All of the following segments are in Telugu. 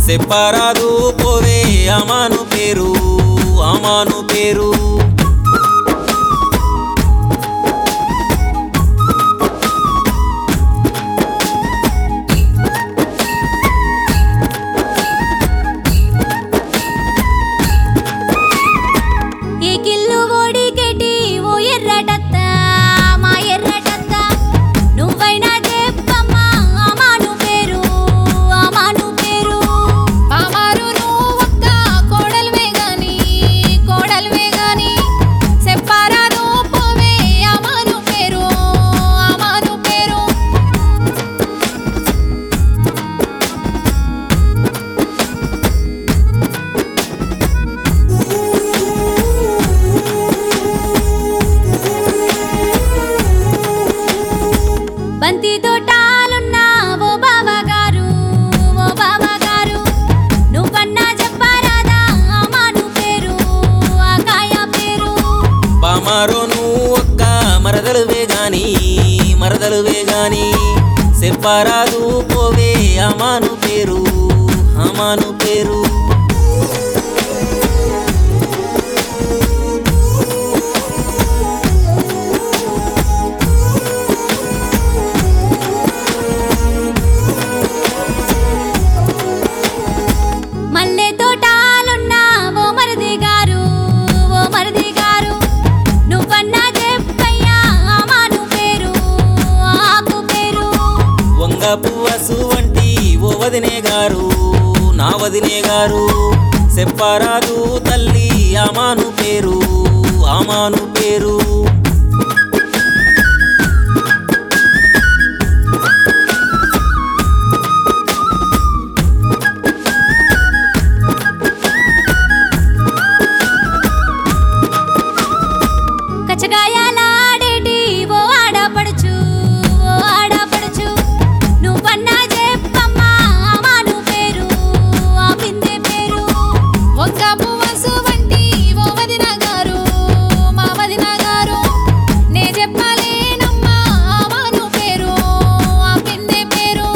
చెప్పరాదు పోవే అమాను పేరు అమాను పేరు ఈ కిల్లు ఓడికెటి ఓ ఎర్రటత్త మా ఎర్రటత్త నువ్వైనా చెప్పమ్మా అమాను పేరు అమాను పేరు పామారు నువ్వు ఒక్క కోడలివే గాని కోడలివే గాని చెప్పారాదు పోవే అమాను పేరు అమాను పేరు బంతి తోటాలున్న ఓ బావగారు ఓ బావగారు నువ్వన్నా చెప్పరాదా అమాను పేరు ఆకాయ పేరు బామారో నువ్వు ఒక్క మరదలువే గాని మరదలువే గాని చెప్పరాదు పోవే అమాను పేరు అమాను పేరు మల్లె తోటాలున్న ఓ మరిది గారు ఓ మరిది గారు నువ్వన్నా చెప్పయ్యా అమాను పేరు ఆకు పేరు వంగ పువ్వసు వంటి ఓ వదినే గారు నా వదినే గారు చెప్పరాదు తల్లి అమాను పేరు అమాను పేరు కచ్చగాయాలాడేటి ఓ ఆడపడుచు ఓ ఆడపడుచు నువ్వన్నా చెప్పమ్మా అమాను పేరు ఆ బిందె పేరు ఒక్క పువ్వసు వంటి ఓ వదిన గారు మా వదిన గారు నే చెప్పలేనమ్మా అమాను పేరు ఆ బిందె పేరు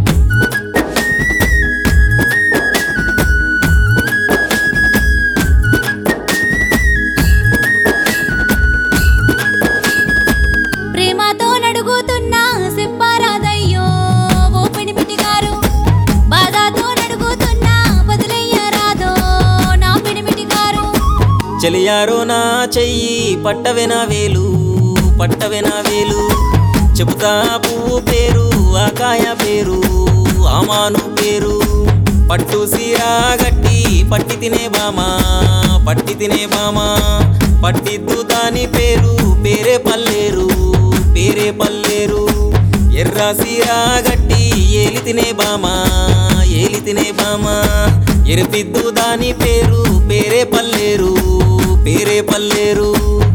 ప్రేమతో నడుగుతున్నా సిప్పారాదయ్యో ఓ పిడిమిటి గారు బాధతో నడుగుతున్నా బదులయ్యరాదో నా పిడిమిటి గారు చెలియారో నా చెయ్యి పట్టవెన వేలు పట్టవెన వేలు చెబుతా పువ్వు పేరు ఆకాయ పేరు ఆమాను పేరు పట్టు సీరా గట్టి పట్టి తినే బామా పట్టి తినే బామా పట్టిద్దు దాని పేరు పేరే పల్లేరు పేరే పల్లేరు ఎర్ర సీరా గట్టి ఏలి తినే బామా ఏలి తినే బామా ఎరిపిద్దు దాని పేరు పేరే పల్లేరు పేరే పల్లేరు